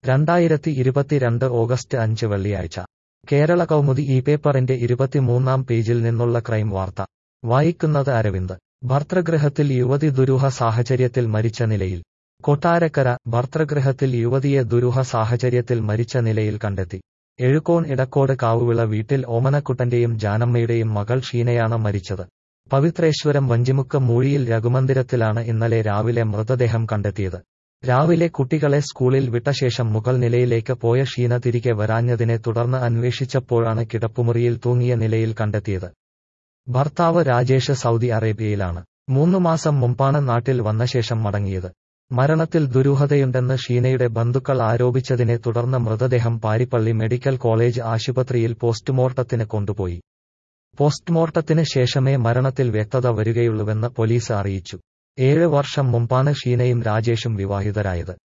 രണ്ടായിരത്തി ഇരുപത്തിരണ്ട് ഓഗസ്റ്റ് അഞ്ച് വെള്ളിയാഴ്ച കേരള കൗമുദി ഈ പേപ്പറിന്റെ ഇരുപത്തിമൂന്നാം പേജിൽ നിന്നുള്ള ക്രൈം വാർത്ത വായിക്കുന്നത് അരവിന്ദ് ഭർതൃഗൃഹത്തിൽ യുവതി ദുരൂഹ സാഹചര്യത്തിൽ മരിച്ച നിലയിൽ കൊട്ടാരക്കര ഭർതൃഗൃഹത്തിൽ യുവതിയെ ദുരൂഹ സാഹചര്യത്തിൽ മരിച്ച നിലയിൽ കണ്ടെത്തി എഴുകോൺ ഇടക്കോട് കാവുവിള വീട്ടിൽ ഓമനക്കുട്ടന്റെയും ജാനമ്മയുടെയും മകൾ ഷീനയാണ് മരിച്ചത് പവിത്രേശ്വരം വഞ്ചിമുക്ക് മൂഴിയിൽ രഘുമന്ദിരത്തിലാണ് ഇന്നലെ രാവിലെ മൃതദേഹം കണ്ടെത്തിയത് രാവിലെ കുട്ടികളെ സ്കൂളിൽ വിട്ട ശേഷം മുകൾ നിലയിലേക്ക് പോയ ഷീന തിരികെ വരാഞ്ഞതിനെ തുടർന്ന് അന്വേഷിച്ചപ്പോഴാണ് കിടപ്പുമുറിയിൽ തൂങ്ങിയ നിലയിൽ കണ്ടെത്തിയത് ഭർത്താവ് രാജേഷ് സൗദി അറേബ്യയിലാണ് മൂന്നു മാസം മുമ്പാണ് നാട്ടിൽ വന്ന ശേഷം മടങ്ങിയത് മരണത്തിൽ ദുരൂഹതയുണ്ടെന്ന് ഷീനയുടെ ബന്ധുക്കൾ ആരോപിച്ചതിനെ തുടർന്ന് മൃതദേഹം പാരിപ്പള്ളി മെഡിക്കൽ കോളേജ് ആശുപത്രിയിൽ പോസ്റ്റ്മോർട്ടത്തിന് കൊണ്ടുപോയി പോസ്റ്റ്മോർട്ടത്തിന് ശേഷമേ മരണത്തിൽ വ്യക്തത വരികയുള്ളൂവെന്ന് പോലീസ് അറിയിച്ചു ഏഴ് വർഷം മുമ്പാണ് ഷീനയും രാജേഷും വിവാഹിതരായത്